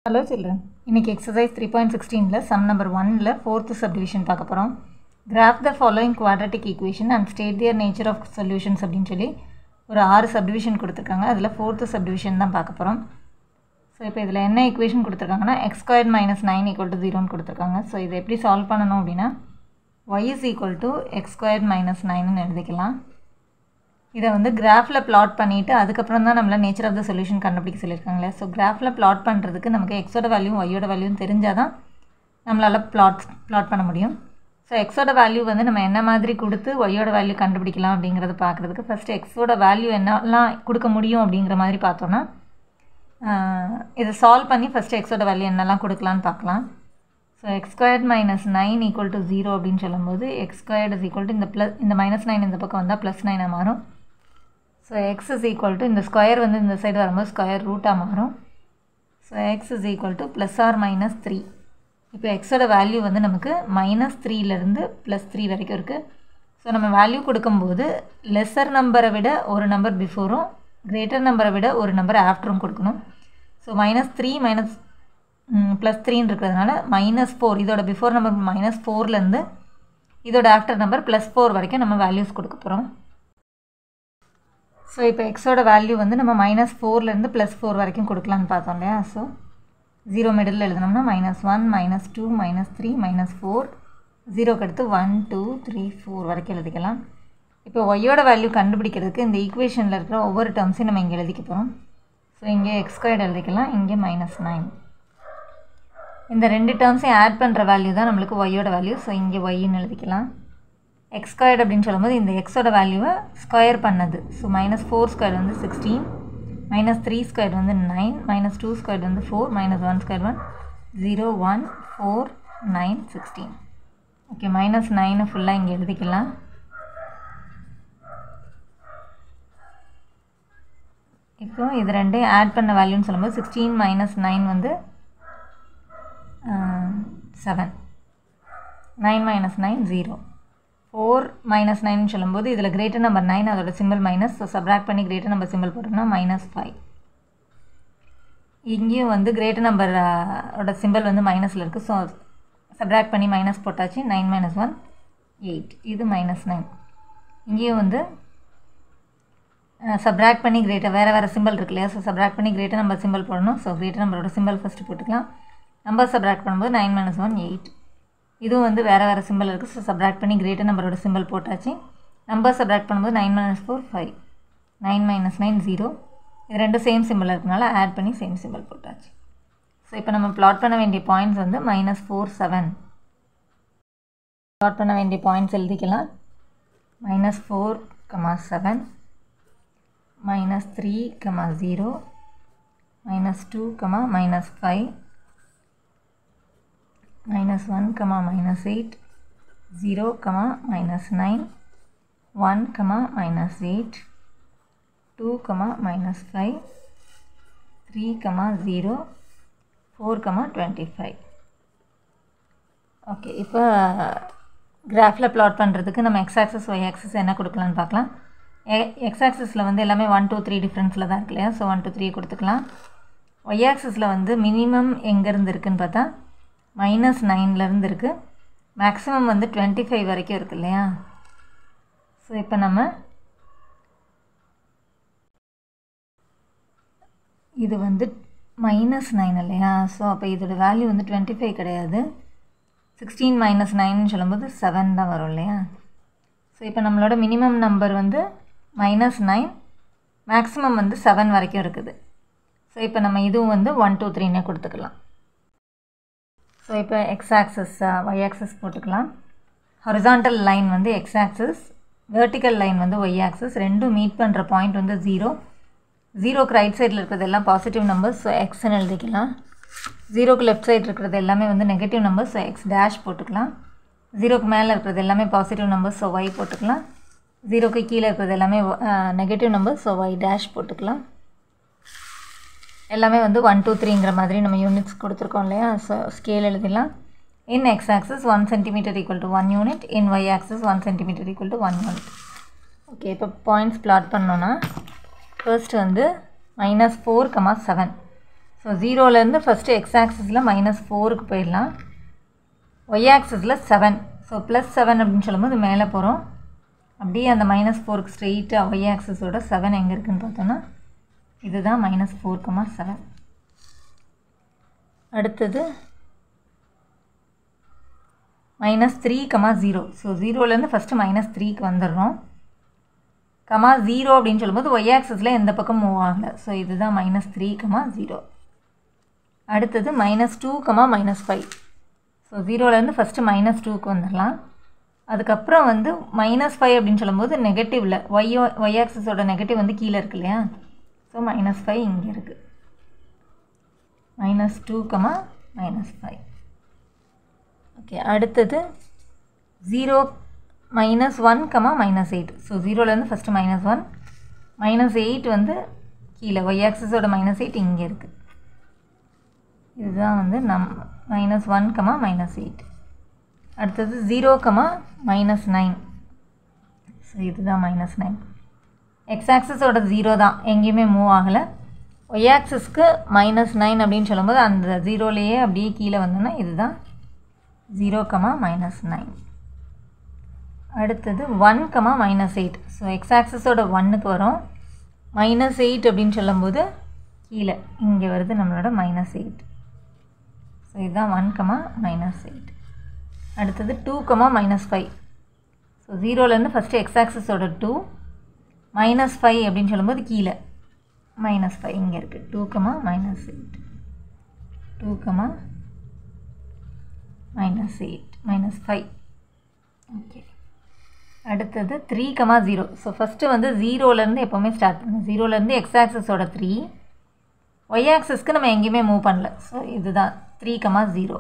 hello children இன்னைக்கு exercise three point சிக்ஸ்டீனில் some number ஒனில் ஃபோர்த்து சப்டிவிஷன் பார்க்க போகிறோம் graph the following quadratic equation and state their nature of solutions அப்படின்னு சொல்லி ஒரு ஆறு சப்டிவிஷன் கொடுத்துருக்காங்க அதில் ஃபோர்த்து சப்டிவிஷன் தான் பார்க்க போகிறோம் ஸோ இப்போ இதில் என்ன ஈக்குவேஷன் கொடுத்துருக்காங்கன்னா x square minus nine equal to ஜீரோன்னு கொடுத்துருக்காங்க ஸோ இதை எப்படி சால்வ் பண்ணணும் அப்படின்னா y is equal to x square minus நைன்னு எழுதிக்கலாம் இதை வந்து கிராஃபில் பிளாட் பண்ணிவிட்டு அதுக்கப்புறம் தான் நம்மள நேச்சர் ஆஃப் த சொல்யூஷன் கண்டுபிடிக்க சொல்லியிருக்காங்களே ஸோ கிராஃபில் பிளாட் பண்ணுறதுக்கு நமக்கு எக்ஸோட வேல்யூ ஒய்யோட வேல்யூவும் தெரிஞ்சால் தான் நம்மளால் பிளாட் பிளாட் பண்ண முடியும் ஸோ எக்ஸோட வேல்யூ வந்து நம்ம என்ன மாதிரி கொடுத்து ஒய்யோட வேல்யூ கண்டுபிடிக்கலாம் அப்படிங்கிறத பார்க்குறதுக்கு ஃபஸ்ட்டு எக்ஸோட வேல்யூ என்னெல்லாம் கொடுக்க முடியும் அப்படிங்கிற மாதிரி பார்த்தோன்னா இதை சால்வ் பண்ணி ஃபஸ்ட்டு எக்ஸோட வேல்யூ என்னெல்லாம் கொடுக்கலான்னு பார்க்கலாம் so x squared minus nine equal to zero அப்படின்னு சொல்லும்போது x squared is equal to இந்த ப்ளஸ் இந்த மைனஸ் நைன் இந்த பக்கம் வந்தால் ப்ளஸ் நைனாக மாறும் so x is equal to இந்த ஸ்கொயர் வந்து இந்த சைடு வரும்போது ஸ்கொயர் ரூட்டாக மாறும் so x is equal to plus or minus three இப்போ எக்ஸோட வேல்யூ வந்து நமக்கு மைனஸ் த்ரீலேருந்து ப்ளஸ் த்ரீ வரைக்கும் இருக்குது ஸோ நம்ம வேல்யூ கொடுக்கும்போது லெஸ்ஸர் நம்பரை விட ஒரு நம்பர் பிஃபோரும் கிரேட்டர் நம்பரை விட ஒரு நம்பர் ஆஃப்டரும் கொடுக்கணும் so minus three minus plus த்ரீன்னு இருக்கிறதுனால மைனஸ் ஃபோர் இதோட பிஃபோர் நம்பர் மைனஸ் ஃபோர்லேருந்து இதோட ஆஃப்டர் நம்பர் ப்ளஸ் ஃபோர் வரைக்கும் நம்ம வேல்யூஸ் கொடுக்க போகிறோம் ஸோ இப்போ எக்ஸோட வேல்யூ வந்து நம்ம மைனஸ் ஃபோர்லேருந்து ப்ளஸ் ஃபோர் வரைக்கும் கொடுக்கலான்னு பார்த்தோம் இல்லையா ஸோ ஜீரோ மிடில் எழுதினோம்னா minus one minus two minus three minus four ஜீரோக்கு அடுத்து ஒன் டூ த்ரீ ஃபோர் வரைக்கும் எழுதிக்கலாம் இப்போ ஒய்யோட வேல்யூ கண்டுபிடிக்கிறதுக்கு இந்த ஈக்குவேஷனில் இருக்கிற ஒவ்வொரு டேர்ம்ஸையும் நம்ம இங்கே எழுதிக்க போகிறோம் ஸோ இங்கே எக்ஸ் ஸ்கொயர்டு எழுதிக்கலாம் இங்கே மைனஸ் நைன் இந்த ரெண்டு டேர்ம்ஸையும் ஆட் பண்ணுற வேல்யூ தான் நம்மளுக்கு ஒய்யோட வேல்யூ ஸோ இங்கே ஒய்ன்னு எழுதிக்கலாம் எக்ஸ் ஸ்கொயர்ட் அப்படின்னு சொல்லும்போது இந்த எக்ஸோட வேல்யூவை ஸ்கொயர் பண்ணது ஸோ மைனஸ் ஃபோர் ஸ்கொயர் வந்து சிக்ஸ்டீன் மைனஸ் த்ரீ ஸ்கொயர் வந்து நைன் மைனஸ் டூ ஸ்கொயர் வந்து four minus one square one zero one four nine sixteen okay minus நைனை ஃபுல்லாக இங்கே எழுதிக்கலாம் இப்போ இது ரெண்டையும் ஆட் பண்ண வேல்யூன்னு சொல்லும்போது சிக்ஸ்டீன் மைனஸ் நைன் வந்து seven nine minus nine zero four minus nine சொல்லும்போது இதில் கிரேட்டர் நம்பர் நைன் அதோட சிம்பிள் மைனஸ் ஸோ சப்ராக்ட் பண்ணி கிரேட்டர் நம்பர் சிம்பிள் போட்டோம்னா மைனஸ் ஃபைவ் இங்கேயும் வந்து கிரேட்டர் நம்பரோட சிம்பிள் வந்து மைனஸில் இருக்குது ஸோ சப்ராக்ட் பண்ணி மைனஸ் போட்டாச்சு நைன் மைனஸ் ஒன் எயிட் இது மைனஸ் நைன் இங்கேயும் வந்து சப்ராக்ட் பண்ணி கிரேட்டர் வேறு வேறு சிம்பிள் இருக்கு இல்லையா ஸோ சப்ராக்ட் பண்ணி கிரேட்டர் நம்பர் சிம்பிள் போடணும் ஸோ கிரேட்டர் நம்பரோட சிம்பிள் ஃபஸ்ட்டு போட்டுக்கலாம் நம்பர் சப்ராக்ட் பண்ணும்போது நைன் மைனஸ் ஒன் எயிட் இதுவும் வந்து வேறு வேறு சிம்பிள் இருக்குது ஸோ சப்ராக்ட் பண்ணி கிரேட்டர் நம்பரோட சிம்பிள் போட்டாச்சு நம்பர் சப்ராக்ட் பண்ணும்போது nine minus four five nine minus nine zero இது ரெண்டும் சேம் சிம்பிள் இருக்கனால ஆட் பண்ணி சேம் சிம்பிள் போட்டாச்சு ஸோ இப்போ நம்ம ப்ளாட் பண்ண வேண்டிய பாயிண்ட்ஸ் வந்து மைனஸ் ஃபோர் செவன் ப்ளாட் பண்ண வேண்டிய பாயிண்ட்ஸ் எழுதிக்கலாம் minus four comma seven minus three comma zero minus two comma minus five minus 1 comma minus 8 0 comma minus 9 1 comma minus 8 2 comma minus 5 3 comma 0 4 comma 25 okay இப்போ கிராஃபில் plot பண்ணுறதுக்கு நம்ம X axis y access என்ன கொடுக்கலான்னு பார்க்கலாம் X ஆக்சஸில் வந்து எல்லாமே one two three டிஃப்ரென்ஸில் தான் இருக்கு இல்லையா ஸோ ஒன் டூ த்ரீ கொடுத்துக்கலாம் ஒய் ஆக்சஸில் வந்து மினிமம் எங்கேருந்து இருக்குதுன்னு பார்த்தா மைனஸ் நைன்லேருந்து இருக்குது மேக்ஸிமம் வந்து டுவெண்ட்டி ஃபைவ் வரைக்கும் இருக்குது இல்லையா ஸோ இப்போ நம்ம இது வந்து மைனஸ் நைன் இல்லையா ஸோ அப்போ இதோட வேல்யூ வந்து டுவெண்ட்டி ஃபைவ் கிடையாது சிக்ஸ்டீன் மைனஸ் நைன்னு சொல்லும்போது செவன் தான் வரும் இல்லையா ஸோ இப்போ நம்மளோட மினிமம் நம்பர் வந்து மைனஸ் நைன் மேக்ஸிமம் வந்து செவன் வரைக்கும் இருக்குது ஸோ இப்போ நம்ம இதுவும் வந்து ஒன் டூ த்ரீனே கொடுத்துக்கலாம் ஸோ இப்போ எக்ஸ் ஆக்சஸ் ஒய் ஆக்சஸ் போட்டுக்கலாம் ஹொரிசாண்டல் லைன் வந்து எக்ஸ் ஆக்சஸ் வேர்ட்டிக்கல் லைன் வந்து ஒய் ஆக்சஸ் ரெண்டும் மீட் பண்ணுற பாயிண்ட் வந்து ஜீரோ ஜீரோக்கு ரைட் சைடில் இருக்கிறது எல்லாம் பாசிட்டிவ் நம்பர்ஸ் ஸோ எக்ஸ்ன்னு எழுதிக்கலாம் ஜீரோக்கு லெஃப்ட் சைடு இருக்கிறது எல்லாமே வந்து negative numbers so x dash போட்டுக்கலாம் ஜீரோக்கு மேலே இருக்கிறது எல்லாமே பாசிட்டிவ் நம்பர்ஸ் ஸோ ஒய் போட்டுக்கலாம் ஜீரோக்கு கீழே இருக்கிறது எல்லாமே negative numbers so y dash போட்டுக்கலாம் எல்லாமே வந்து ஒன் டூ த்ரீங்கிற மாதிரி நம்ம யூனிட்ஸ் கொடுத்துருக்கோம் இல்லையா ஸோ ஸ்கேல் எழுதிடலாம் in x axis one centimetre equal to one unit in y axis one centimetre equal to one unit okay இப்போ பாயிண்ட்ஸ் பிளாட் பண்ணோன்னா ஃபர்ஸ்ட் வந்து minus four comma seven so ஜீரோலேருந்து first x ஆக்சிஸில் minus ஃபோருக்கு போயிடலாம் y ஆக்சிஸில் seven so plus seven அப்படின்னு சொல்லும்போது மேலே போகிறோம் அப்படியே அந்த மைனஸ் ஃபோருக்கு ஸ்ட்ரெயிட்டாக ஒய் ஆக்சிஸோட செவன் எங்கே இருக்குன்னு பார்த்தோன்னா இதுதான் மைனஸ் ஃபோர் கமா செவன் அடுத்தது minus three comma zero so ஜீரோலேருந்து ஃபஸ்ட்டு மைனஸ் த்ரீக்கு வந்துடுறோம் கமா ஜீரோ அப்படின்னு சொல்லும்போது ஒய் ஆக்சஸில் எந்த பக்கம் மூவ் ஆகலை ஸோ இதுதான் மைனஸ் த்ரீ கமா ஜீரோ அடுத்தது minus two comma minus five so ஜீரோலேருந்து ஃபஸ்ட்டு மைனஸ் டூக்கு வந்துடலாம் அதுக்கப்புறம் வந்து மைனஸ் ஃபைவ் அப்படின்னு சொல்லும்போது நெகட்டிவில் ஒய் ஒய் ஆக்சஸோட நெகட்டிவ் வந்து கீழே இருக்கு இல்லையா ஸோ மைனஸ் ஃபைவ் இங்கே இருக்குது minus two comma minus five okay அடுத்தது zero minus one comma minus eight so ஜீரோலேருந்து first minus one minus eight வந்து கீழே ஒய் ஆக்சஸோட மைனஸ் எயிட் இங்கே இருக்குது இதுதான் வந்து நம் minus one comma minus eight அடுத்தது zero comma minus nine so இதுதான் மைனஸ் நைன் எக்ஸ் ஆக்சஸோட ஜீரோ தான் எங்கேயுமே மூவ் ஆகலை ஒய் ஆக்சஸ்க்கு மைனஸ் நைன் அப்படின்னு சொல்லும்போது அந்த ஜீரோலேயே அப்படியே கீழே வந்தோன்னா இதுதான் ஜீரோ கமா மைனஸ் நைன் அடுத்தது one comma minus eight so x ஆக்சஸோட ஒன்னுக்கு வரும் மைனஸ் எயிட் அப்படின்னு சொல்லும்போது கீழே இங்கே வருது நம்மளோட மைனஸ் எயிட் ஸோ இதுதான் ஒன் கமா மைனஸ் எயிட் அடுத்தது two comma minus five so ஜீரோலேருந்து ஃபஸ்ட்டு எக்ஸ் ஆக்சஸோட டூ மைனஸ் ஃபைவ் அப்படின்னு சொல்லும்போது கீழே மைனஸ் ஃபைவ் இங்கே இருக்குது two comma minus eight two comma minus eight minus five okay அடுத்தது three comma zero so first வந்து ஜீரோலேருந்து எப்போவுமே ஸ்டார்ட் பண்ணுங்க ஜீரோலேருந்து எக்ஸ் ஆக்சஸோட த்ரீ ஒய் ஆக்சஸ்க்கு நம்ம எங்கேயுமே மூவ் பண்ணல ஸோ இதுதான் த்ரீ கமா ஜீரோ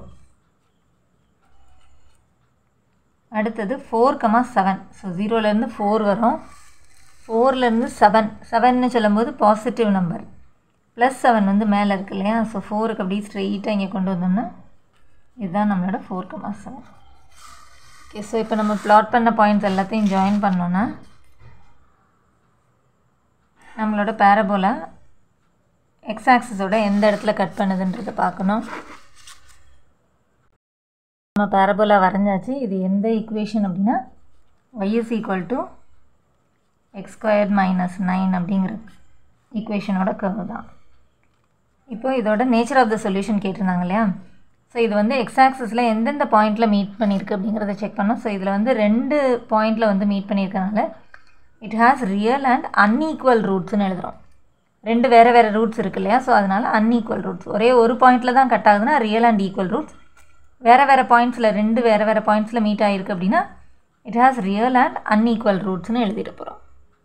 அடுத்தது ஃபோர் கமா செவன் ஸோ ஜீரோலேருந்து ஃபோர் வரும் ஃபோர்லேருந்து செவன் செவன்னு சொல்லும்போது பாசிட்டிவ் நம்பர் ப்ளஸ் செவன் வந்து மேலே இருக்கு இல்லையா ஸோ ஃபோருக்கு அப்படியே ஸ்ட்ரெயிட்டாக இங்கே கொண்டு வந்தோம்னா இதுதான் நம்மளோட four comma seven okay so இப்போ நம்ம ப்ளாட் பண்ண பாயிண்ட்ஸ் எல்லாத்தையும் ஜாயின் பண்ணோன்னா நம்மளோட பேரபோலா எக்ஸ் ஆக்சஸோட எந்த இடத்துல கட் பண்ணுதுன்றதை பார்க்கணும் நம்ம பேரபோலா வரைஞ்சாச்சு இது எந்த ஈக்குவேஷன் அப்படின்னா y is equal to x square minus nine அப்படிங்கிற ஈக்குவேஷனோட கர்வ் தான் இப்போ இதோட நேச்சர் ஆஃப் த சொல்யூஷன் கேட்டிருந்தாங்க இல்லையா ஸோ இது வந்து எக்ஸ் ஆக்சஸில் எந்தெந்த பாயிண்ட்டில் மீட் பண்ணியிருக்கு அப்படிங்கிறத செக் பண்ணோம் ஸோ இதில் வந்து ரெண்டு பாயிண்டில் வந்து மீட் பண்ணியிருக்கனால it has real and unequal ரூட்ஸ்னு எழுதுகிறோம் ரெண்டு வேறு வேறு ரூட்ஸ் இருக்கு இல்லையா ஸோ அதனால் அன்ஈக்குவல் ரூட்ஸ் ஒரே ஒரு பாயிண்ட்டில் தான் கட் ஆகுதுன்னா ரியல் அண்ட் ஈக்குவல் ரூட்ஸ் வேறு வேறு பாயிண்ட்ஸில் ரெண்டு வேறு வேறு பாயிண்ட்ஸில் மீட் ஆகிருக்கு அப்படின்னா it has real and unequal ரூட்ஸ்னு எழுதிட்டு போகிறோம்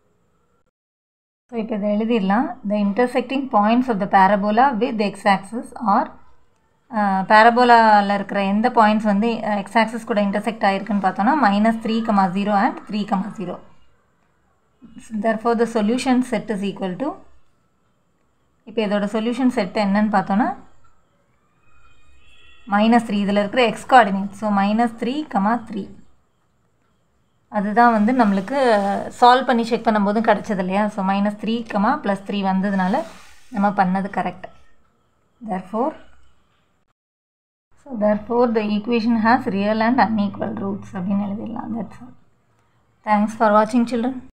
ஸோ இப்போ இதை எழுதிடலாம் the intersecting points of the parabola with x axis are பேரபோலாவில் இருக்கிற எந்த பாயிண்ட்ஸ் வந்து எக்ஸ் ஆக்சஸ் கூட இன்டர்செக்ட் ஆகிருக்குன்னு பார்த்தோன்னா minus three comma zero and three comma zero therefore the solution set is equal to இப்போ இதோட சொல்யூஷன் செட் என்னன்னு பார்த்தோன்னா மைனஸ் த்ரீ இதில் இருக்கிற x coordinate so minus three comma three அதுதான் வந்து நம்மளுக்கு சால்வ் பண்ணி செக் பண்ணும்போதும் கிடச்சது இல்லையா so minus three comma plus three வந்ததுனால நம்ம பண்ணது correct therefore so therefore the equation has real and unequal roots அப்படின்னு எழுதிடலாம் that's all thanks for watching children